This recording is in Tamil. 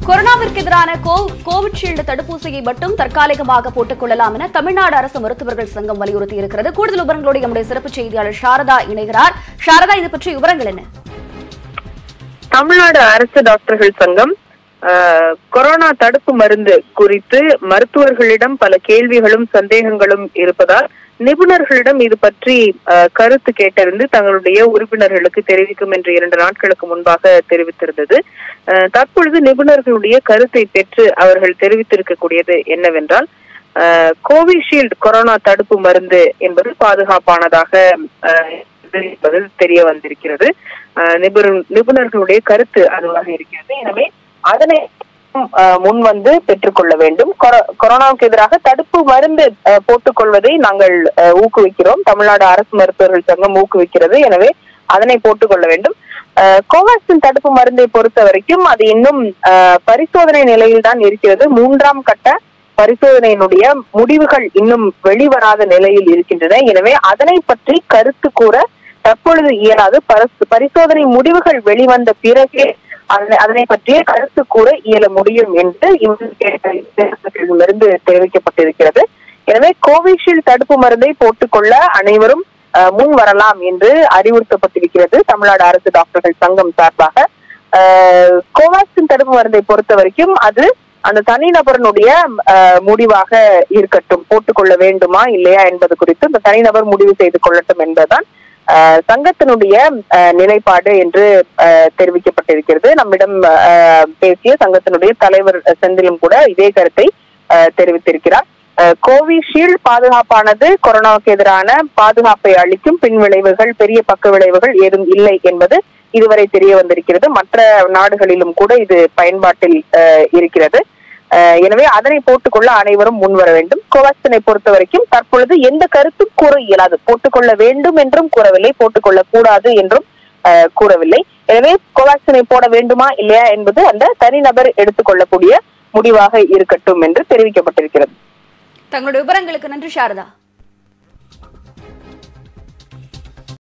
கொரோனாவிற்கு எதிரான கோ- கோவிட்ஷீல்டு தடுப்பூசியை மட்டும் தற்காலிகமாக போட்டுக் கொள்ளலாம் என தமிழ்நாடு அரசு மருத்துவர்கள் சங்கம் வலியுறுத்தி இருக்கிறது கூடுதல் விவரங்களோடு நம்முடைய சிறப்பு செய்தியாளர் சாரதா இணைகிறார் சாரதா இது பற்றி விவரங்கள் என்ன தமிழ்நாடு அரசு டாக்டர்கள் சங்கம் ஆஹ், கொரோனா தடுப்பு மருந்து குறித்து மருத்துவர்களிடம் பல கேள்விகளும் சந்தேகங்களும் இருப்பதால் நிபுணர்களிடம் இது பற்றி ஆஹ், கருத்து கேட்டறிந்து தங்களுடைய உறுப்பினர்களுக்கு தெரிவிக்கும் என்று இரண்டு நாட்களுக்கு முன்பாக தெரிவித்திருந்தது ஆஹ், தற்பொழுது நிபுணர்களுடைய கருத்தை பெற்று அவர்கள் தெரிவித்திருக்கக்கூடியது என்னவென்றால் ஆஹ், கோவிஷீல்டு கொரோனா தடுப்பு மருந்து என்பது பாதுகாப்பானதாக ஆஹ், என்பது தெரிய வந்திருக்கிறது ஆஹ் நிபுணர் நிபுணர்களுடைய கருத்து அதுவாக இருக்கிறது எனவே அதனை ஆஹ் முன் வந்து பெற்றுக்கொள்ள வேண்டும் கொரோ- கொரோனாவுக்கு எதிராக தடுப்பு மருந்து ஆஹ் போட்டுக்கொள்வதை நாங்கள் ஆஹ் ஊக்குவிக்கிறோம் தமிழ்நாடு அரசு மருத்துவர்கள் சங்கம் ஊக்குவிக்கிறது எனவே அதனை போட்டுக்கொள்ள வேண்டும் ஆஹ் கோவாக்சின் தடுப்பு மருந்தை பொறுத்த வரைக்கும் அது இன்னும் ஆஹ் பரிசோதனை நிலையில் தான் இருக்கிறது மூன்றாம் கட்ட பரிசோதனையினுடைய முடிவுகள் இன்னும் வெளிவராத நிலையில் இருக்கின்றன எனவே அதனை பற்றி கருத்து கூற தற்பொழுது இயலாது பரிசு- பரிசோதனை முடிவுகள் வெளிவந்த பிறகே அதனை அதனை பற்றிய கருத்து கூற இயல முடியும் என்று இருந்து தெரிவிக்கப்பட்டிருக்கிறது எனவே கோவிஷீல்டு தடுப்பு மருந்தை போட்டுக்கொள்ள அனைவரும் அஹ், முன் வரலாம் என்று அறிவுறுத்தப்பட்டிருக்கிறது தமிழ்நாடு அரசு டாக்டர்கள் சங்கம் சார்பாக அஹ், கோவாக்சின் தடுப்பு மருந்தை பொறுத்த வரைக்கும் அது அந்த தனிநபரனுடைய அஹ், முடிவாக இருக்கட்டும் போட்டுக்கொள்ள வேண்டுமா இல்லையா என்பது குறித்து இந்த தனிநபர் முடிவு செய்து கொள்ளட்டும் என்பதுதான் அஹ், சங்கத்தினுடைய அஹ், நிலைப்பாடு என்று அஹ், தெரிவிக்கப்பட்டிருக்கிறது நம்மிடம் அஹ், பேசிய சங்கத்தினுடைய தலைவர் செந்திலும் கூட இதே கருத்தை அஹ், தெரிவித்திருக்கிறார் அஹ், கோவிஷீல்டு பாதுகாப்பானது கொரோனாவுக்கு எதிரான பாதுகாப்பை அளிக்கும் பின் விளைவுகள் பெரிய பக்க விளைவுகள் ஏதும் இல்லை என்பது இதுவரை தெரிய வந்திருக்கிறது மற்ற நாடுகளிலும் கூட இது பயன்பாட்டில் அஹ், இருக்கிறது அஹ், எனவே அதனை போட்டுக்கொள்ள அனைவரும் முன்வர வேண்டும் கோவாக்சினை பொறுத்த வரைக்கும் தற்பொழுது எந்த கருத்தும் கூற இயலாது போட்டுக்கொள்ள வேண்டும் என்றும் கூறவில்லை போட்டுக்கொள்ள கூடாது என்றும் அஹ், கூறவில்லை எனவே கோவாக்சினை போட வேண்டுமா இல்லையா என்பது அந்த தனிநபர் எடுத்துக்கொள்ளக்கூடிய முடிவாக இருக்கட்டும் என்று தெரிவிக்கப்பட்டிருக்கிறது தங்களுடைய விவரங்களுக்கு நன்றி சாரதா